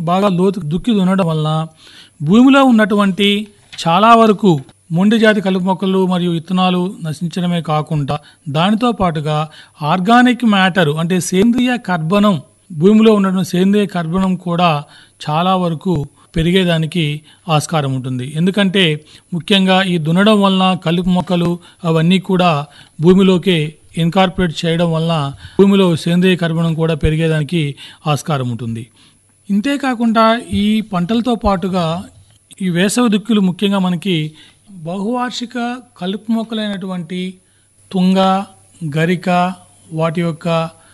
బాగా లోతు దుక్కి దున్నడం వలన భూమిలో ఉన్నటువంటి చాలా వరకు మొండి జాతి కలుపు మొక్కలు మరియు విత్తనాలు నశించడమే కాకుండా దానితో పాటుగా ఆర్గానిక్ మ్యాటర్ అంటే సేంద్రియ కర్బనం భూమిలో ఉన్నటువంటి సేంద్రియ కర్బనం కూడా చాలా వరకు పెరిగేదానికి ఆస్కారం ఉంటుంది ఎందుకంటే ముఖ్యంగా ఈ దున్నడం వలన కలుపు మొక్కలు అవన్నీ కూడా భూమిలోకి ఇన్కార్పొరేట్ చేయడం వలన భూమిలో సేంద్రియ కర్బనం కూడా పెరిగేదానికి ఆస్కారం ఉంటుంది ఇంతేకాకుండా ఈ పంటలతో పాటుగా ఈ వేసవి దుక్కులు ముఖ్యంగా మనకి బహువార్షిక కలుపు మొక్కలైనటువంటి తుంగ గరిక వాటి యొక్క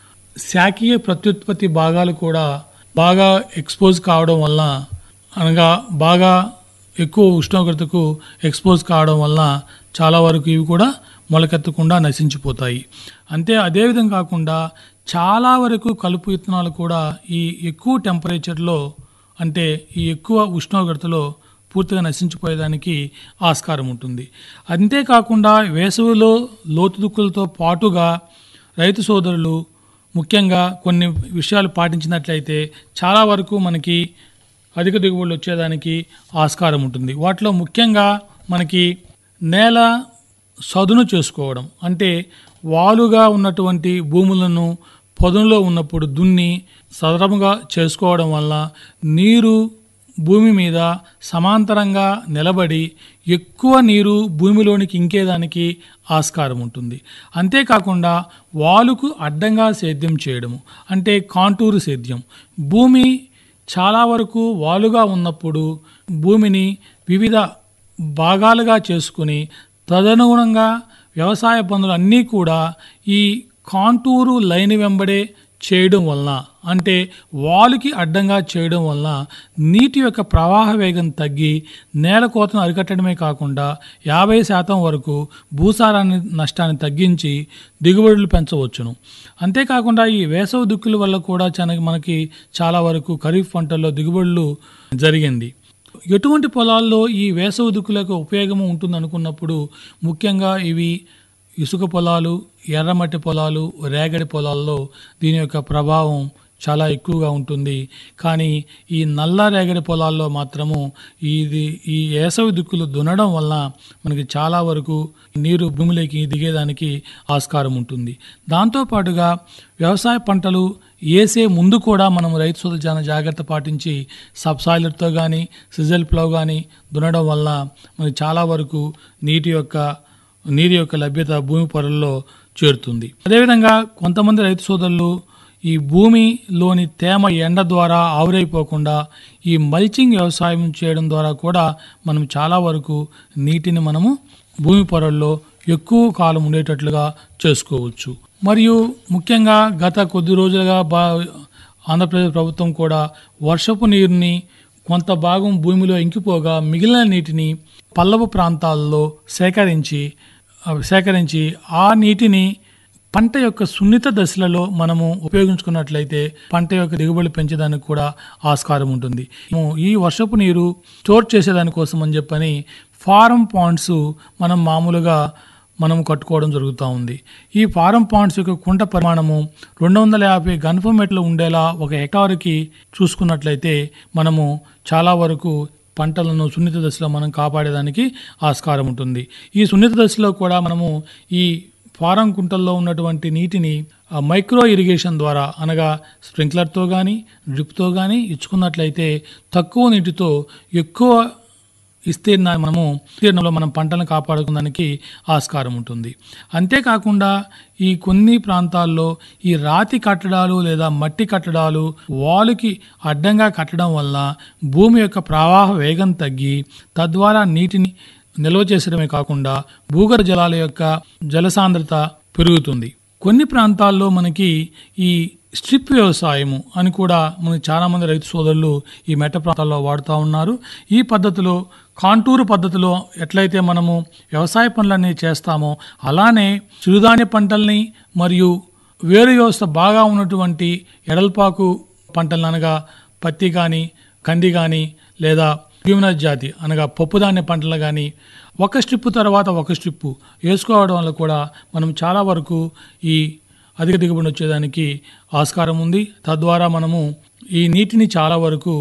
శాఖీయ ప్రత్యుత్పత్తి భాగాలు కూడా బాగా ఎక్స్పోజ్ కావడం వల్ల అనగా బాగా ఎక్కువ ఉష్ణోగ్రతకు ఎక్స్పోజ్ కావడం వల్ల చాలా వరకు ఇవి కూడా మొలకెత్తకుండా నశించిపోతాయి అంతే అదేవిధంగా కాకుండా చాలా వరకు కలుపు విత్తనాలు కూడా ఈ ఎక్కువ టెంపరేచర్లో అంటే ఈ ఎక్కువ ఉష్ణోగ్రతలో పూర్తిగా నశించిపోయేదానికి ఆస్కారం ఉంటుంది అంతేకాకుండా వేసవిలో లోతు దుక్కులతో పాటుగా రైతు సోదరులు ముఖ్యంగా కొన్ని విషయాలు పాటించినట్లయితే చాలా వరకు మనకి అధిక దిగుబడులు వచ్చేదానికి ఆస్కారం ఉంటుంది వాటిలో ముఖ్యంగా మనకి నేల సదును చేసుకోవడం అంటే వాలుగా ఉన్నటువంటి భూములను పొదంలో ఉన్నప్పుడు దున్ని సదరముగా చేసుకోవడం వల్ల నీరు భూమి మీద సమాంతరంగా నిలబడి ఎక్కువ నీరు భూమిలోనికి ఇంకేదానికి ఆస్కారం ఉంటుంది అంతేకాకుండా వాలుకు అడ్డంగా సేద్యం చేయడము అంటే కాంటూరు సేద్యం భూమి చాలా వరకు వాలుగా ఉన్నప్పుడు భూమిని వివిధ భాగాలుగా చేసుకుని తదనుగుణంగా వ్యవసాయ పనులు అన్నీ కూడా ఈ కాంటూరు లైన్ వెంబడే చేయడం వలన అంటే వాలుకి అడ్డంగా చేయడం వలన నీటి యొక్క ప్రవాహ వేగం తగ్గి నేల కోతను అరికట్టడమే కాకుండా యాభై శాతం వరకు భూసారాన్ని నష్టాన్ని తగ్గించి దిగుబడులు పెంచవచ్చును అంతేకాకుండా ఈ వేసవి దుక్కుల వల్ల కూడా చన మనకి చాలా వరకు ఖరీఫ్ పంటల్లో దిగుబడులు జరిగింది ఎటువంటి పొలాల్లో ఈ వేసవి దుక్కులకు ఉపయోగం ఉంటుంది అనుకున్నప్పుడు ముఖ్యంగా ఇవి ఇసుక పొలాలు ఎర్రమట్టి పొలాలు రేగడి పొలాల్లో దీని యొక్క ప్రభావం చాలా ఎక్కువగా ఉంటుంది కానీ ఈ నల్ల రేగడి పొలాల్లో మాత్రము ఇది ఈ వేసవి దుక్కులు దున్నడం వల్ల మనకి చాలా వరకు నీరు భూమిలోకి దిగేదానికి ఆస్కారం ఉంటుంది దాంతోపాటుగా వ్యవసాయ పంటలు వేసే ముందు కూడా మనం రైతు సోదరు చాలా జాగ్రత్త పాటించి సబ్సాయిలర్తో కానీ సిజల్ ప్లవ్ కానీ దున్నడం వల్ల మనకి చాలా వరకు నీటి యొక్క నీరు యొక్క లభ్యత భూమి పొరల్లో చేరుతుంది అదేవిధంగా కొంతమంది రైతు సోదరులు ఈ భూమిలోని తేమ ఎండ ద్వారా ఆవిరైపోకుండా ఈ మల్చింగ్ వ్యవసాయం చేయడం ద్వారా కూడా మనం చాలా వరకు నీటిని మనము భూమి పొరల్లో ఎక్కువ కాలం ఉండేటట్లుగా చేసుకోవచ్చు మరియు ముఖ్యంగా గత కొద్ది రోజులుగా బా ఆంధ్రప్రదేశ్ ప్రభుత్వం కూడా వర్షపు నీరుని కొంత భాగం భూమిలో ఇంకిపోగా మిగిలిన నీటిని పల్లపు ప్రాంతాల్లో సేకరించి సేకరించి ఆ నీటిని పంట యొక్క సున్నిత దశలలో మనము ఉపయోగించుకున్నట్లయితే పంట యొక్క దిగుబడి పెంచేదానికి కూడా ఆస్కారం ఉంటుంది ఈ వర్షపు నీరు స్టోర్ చేసేదానికోసం అని చెప్పని ఫారం పాండ్స్ మనం మామూలుగా మనం కట్టుకోవడం జరుగుతూ ఉంది ఈ ఫారం పాండ్స్ యొక్క కుంట పరిమాణము రెండు వందల యాభై గన్ఫోమీటర్లు ఉండేలా ఒక హెక్టార్కి చూసుకున్నట్లయితే మనము చాలా వరకు పంటలను సున్నిత దశలో మనం కాపాడేదానికి ఆస్కారం ఉంటుంది ఈ సున్నిత దశలో కూడా మనము ఈ ఫారం కుంటల్లో ఉన్నటువంటి నీటిని మైక్రో ఇరిగేషన్ ద్వారా అనగా స్ప్రింక్లర్తో కానీ డ్రిప్తో కానీ ఇచ్చుకున్నట్లయితే తక్కువ నీటితో ఎక్కువ విస్తీర్ణాన్ని మనము విస్తీర్ణంలో మనం పంటలను కాపాడుకోవడానికి ఆస్కారం ఉంటుంది అంతేకాకుండా ఈ కొన్ని ప్రాంతాల్లో ఈ రాతి కట్టడాలు లేదా మట్టి కట్టడాలు వాలుకి అడ్డంగా కట్టడం వల్ల భూమి యొక్క ప్రవాహ వేగం తగ్గి తద్వారా నీటిని నిల్వ చేసడమే కాకుండా భూగర్భ జలాల యొక్క జలసాంద్రత పెరుగుతుంది కొన్ని ప్రాంతాల్లో మనకి ఈ స్ట్రిప్ వ్యవసాయము అని కూడా మనకి చాలామంది రైతు సోదరులు ఈ మెట్ట ప్రాంతాల్లో వాడుతూ ఉన్నారు ఈ పద్ధతిలో కాంటూరు పద్ధతిలో ఎట్లయితే మనము వ్యవసాయ పనులన్నీ చేస్తామో అలానే చిరుధాన్య పంటల్ని మరియు వేరు వ్యవస్థ బాగా ఉన్నటువంటి ఎడల్పాకు పంటలను అనగా పత్తి కానీ కంది కానీ లేదా హ్యూమినస్ జాతి అనగా పప్పుధాన్య పంటలు కానీ ఒక స్ట్రిప్ తర్వాత ఒక స్ట్రిప్ వేసుకోవడం వల్ల కూడా మనం చాలా వరకు ఈ అధిక దిగుబడి వచ్చేదానికి ఆస్కారం ఉంది తద్వారా మనము ఈ నీటిని చాలా వరకు